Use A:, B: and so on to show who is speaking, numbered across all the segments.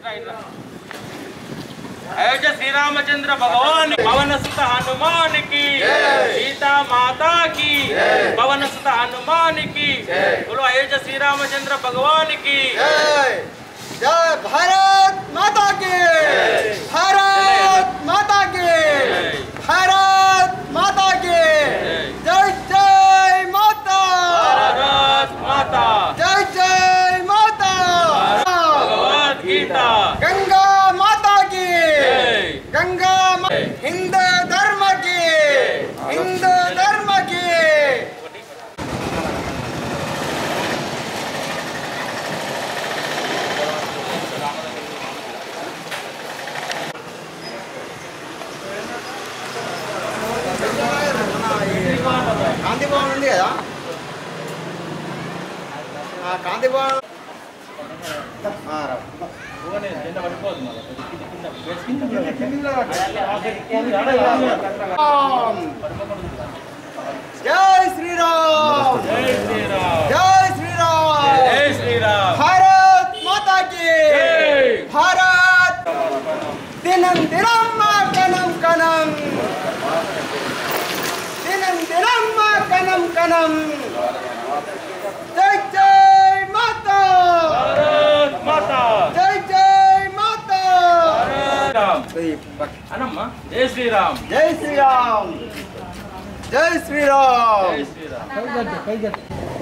A: అయోధ్య శ్రీరామచంద్ర భగవాన్ పవన సుత హనుమానికి సీతా మాతాకి పవన సుత హనుమానికి బోలో అయోధ్య శ్రీరామచంద్ర భగవానికి
B: जय जय भारत माता की भारत माता की भारत माता की जय जय माता
A: భారత్ మాతా
B: जय जय माता
A: భగవద్గీత
B: गंगा माता की
A: जय।
B: गंगा मा- हिंदू धर्म की हिंदू धर्म की కాంతి భవన్ ఉంది కదా ఆ కాంతి భవన్ ఆ, రా. రామ్. జై శ్రీరామ్
A: జై శ్రీరామ్
B: జై శ్రీరామ్
A: జై శ్రీరామ్
B: భారత్ మాతా की
A: జై
B: భారత్ దినం దినం మా కనం కనం దినం దినం మా కనం కనం జై జై మాతా
A: భారత్ మాతా
B: జై జై మాతా
A: రామ్ అనమ్మా జై శ్రీరామ్
B: జై శ్రీరామ్ జై శ్రీరామ్
A: జై శ్రీరామ్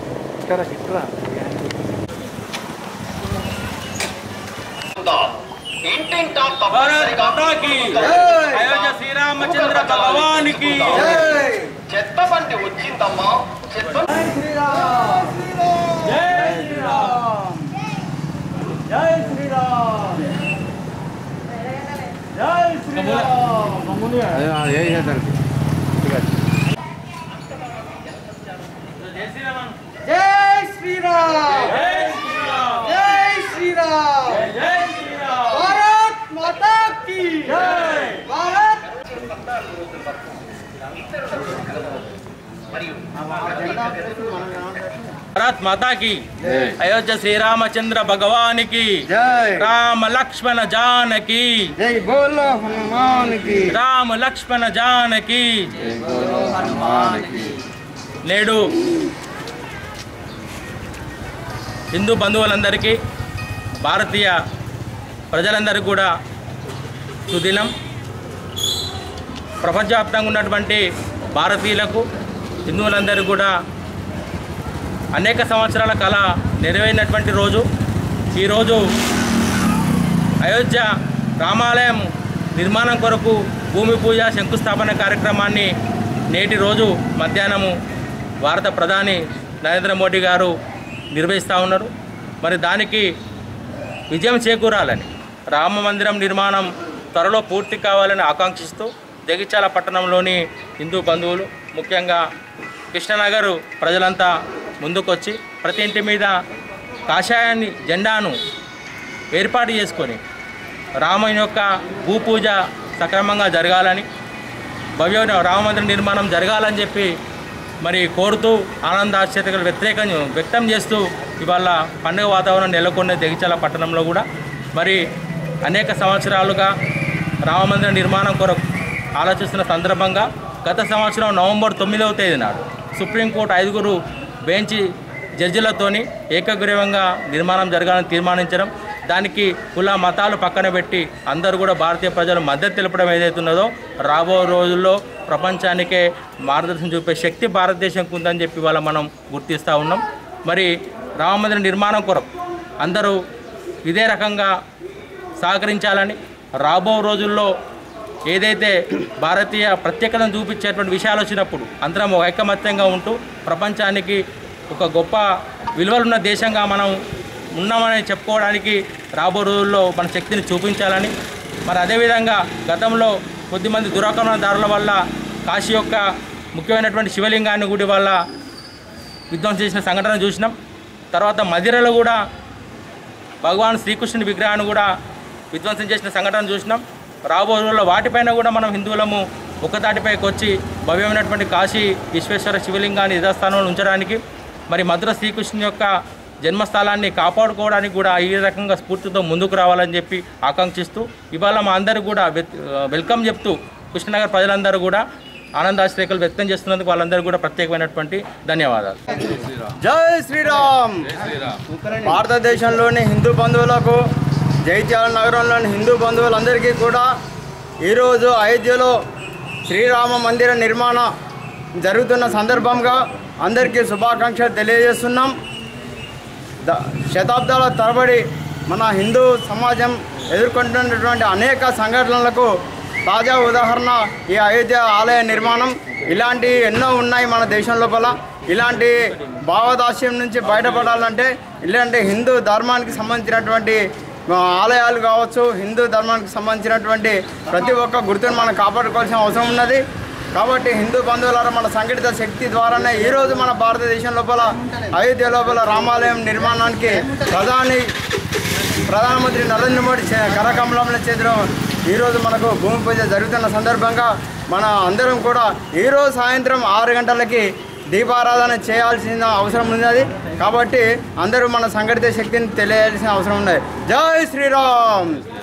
A: భారత్ మాతాకి
B: జై.
A: అయోధ్య శ్రీరామచంద్ర భగవానికి
B: జై
C: చెత్త బండి వచ్చిందమ్మా చెత్త
B: జై శ్రీరామ్
A: జై శ్రీరామ్
B: జై శ్రీరామ్ జై శ్రీరామ్
A: జై శ్రీరామ్
B: జై శ్రీరామ్
A: జై శ్రీరామ్
B: జై శ్రీరామ్
A: జై శ్రీరామ్
B: భారత్ మాతా కీ
A: జై
B: భారత్
A: భారత్ మాతాకి అయోధ్య శ్రీరామచంద్ర భగవానికి
B: జై
A: రామ లక్ష్మణ జానకి
B: జై బోలో హనుమాన్ కి
A: రామ లక్ష్మణ జానకి
B: జై బోలో హనుమాన్ కి
A: నేడు హిందూ బంధువులందరికీ భారతీయ ప్రజలందరికీ కూడా సుదినం ప్రపంచవ్యాప్తంగా ఉన్నటువంటి భారతీయులకు హిందువులందరికీ కూడా అనేక సంవత్సరాల కళ నెరవేరినటువంటి రోజు ఈరోజు అయోధ్య రామాలయం నిర్మాణం కొరకు భూమి పూజ శంకుస్థాపన కార్యక్రమాన్ని నేటి రోజు మధ్యాహ్నము భారత ప్రధాని నరేంద్ర మోడీ గారు నిర్వహిస్తూ ఉన్నారు మరి దానికి విజయం చేకూరాలని రామ మందిరం నిర్మాణం త్వరలో పూర్తి కావాలని ఆకాంక్షిస్తూ జగిత్యాల పట్టణంలోని హిందూ బంధువులు ముఖ్యంగా కృష్ణనగర్ ప్రజలంతా ముందుకొచ్చి ప్రతి ఇంటి మీద కాషాయాన్ని జెండాను ఏర్పాటు చేసుకొని రాముని యొక్క భూపూజ సక్రమంగా జరగాలని భవ్య రామమందిర నిర్మాణం జరగాలని చెప్పి మరి కోరుతూ ఆనందాశ్చర్యతలు వ్యతిరేకం వ్యక్తం చేస్తూ ఇవాళ పండుగ వాతావరణం నెలకొన్న జగిత్యాల పట్టణంలో కూడా మరి అనేక సంవత్సరాలుగా రామమందిర నిర్మాణం కొరకు ఆలోచిస్తున్న సందర్భంగా గత సంవత్సరం నవంబర్ తొమ్మిదవ తేదీ నాడు సుప్రీంకోర్టు ఐదుగురు బెంచి జడ్జిలతోని ఏకగ్రీవంగా నిర్మాణం జరగాలని తీర్మానించడం దానికి కుల మతాలు పక్కన పెట్టి అందరూ కూడా భారతీయ ప్రజలు మద్దతు తెలపడం ఏదైతున్నదో రాబో రోజుల్లో ప్రపంచానికే మార్గదర్శనం చూపే శక్తి భారతదేశంకు ఉందని చెప్పి వాళ్ళ మనం గుర్తిస్తూ ఉన్నాం మరి రామమందిర నిర్మాణం కొరకు అందరూ ఇదే రకంగా సహకరించాలని రాబో రోజుల్లో ఏదైతే భారతీయ ప్రత్యేకతను చూపించేటువంటి విషయాలు వచ్చినప్పుడు అందరం ఒక ఐకమత్యంగా ఉంటూ ప్రపంచానికి ఒక గొప్ప విలువలున్న దేశంగా మనం ఉన్నామని చెప్పుకోవడానికి రాబో రోజుల్లో మన శక్తిని చూపించాలని మరి అదేవిధంగా గతంలో కొద్దిమంది దురాక్రమణదారుల వల్ల కాశీ యొక్క ముఖ్యమైనటువంటి శివలింగాన్ని గుడి వల్ల విధ్వంసం చేసిన సంఘటన చూసినాం తర్వాత మదిరలో కూడా భగవాన్ శ్రీకృష్ణుని విగ్రహాన్ని కూడా విధ్వంసం చేసిన సంఘటన చూసినాం రాబో రోజుల్లో వాటిపైన కూడా మనం హిందువులము ఒకతాటిపైకి వచ్చి భవ్యమైనటువంటి కాశీ విశ్వేశ్వర శివలింగాన్ని యథాస్థానంలో ఉంచడానికి మరి మధుర శ్రీకృష్ణుని యొక్క జన్మస్థలాన్ని కాపాడుకోవడానికి కూడా ఈ రకంగా స్ఫూర్తితో ముందుకు రావాలని చెప్పి ఆకాంక్షిస్తూ ఇవాళ మా అందరూ కూడా వెత్- వెల్కమ్ చెప్తూ కృష్ణనగర్ ప్రజలందరూ కూడా ఆనందాశ్రేకలు వ్యక్తం చేస్తున్నందుకు వాళ్ళందరూ కూడా ప్రత్యేకమైనటువంటి ధన్యవాదాలు
B: జై శ్రీరామ్ భారతదేశంలోని హిందూ బంధువులకు జైత్యాల నగరంలోని హిందూ బంధువులందరికీ కూడా ఈరోజు అయోధ్యలో శ్రీరామ మందిర నిర్మాణం జరుగుతున్న సందర్భంగా అందరికీ శుభాకాంక్షలు తెలియజేస్తున్నాం ద- శతాబ్దాల తరబడి మన హిందూ సమాజం ఎదుర్కొంటున్నటువంటి అనేక సంఘటనలకు తాజా ఉదాహరణ ఈ అయోధ్య ఆలయ నిర్మాణం ఇలాంటి ఎన్నో ఉన్నాయి మన దేశం లోపల ఇలాంటి భావదాస్యం నుంచి బయటపడాలంటే ఇలాంటి హిందూ ధర్మానికి సంబంధించినటువంటి ఆ, ఆలయాలు కావచ్చు హిందూ ధర్మానికి సంబంధించినటువంటి ప్రతి ఒక్క గుర్తును మనం కాపాడుకోవాల్సిన అవసరం ఉన్నది కాబట్టి హిందూ బంధువులారా మన సంఘటిత శక్తి ద్వారానే ఈరోజు మన భారతదేశం లోపల అయోధ్య లోపల రామాలయం నిర్మాణానికి ప్రధాని ప్రధానమంత్రి నరేంద్ర మోడీ చే- కరకమలంలో చేతిలో ఈరోజు మనకు భూమి పూజ జరుగుతున్న సందర్భంగా మన అందరం కూడా ఈరోజు సాయంత్రం ఆరు గంటలకి దీపారాధన చేయాల్సిన అవసరం ఉన్నది కాబట్టి అందరూ మన సంఘటిత శక్తిని తెలియాల్సిన అవసరం ఉన్నది జై శ్రీరామ్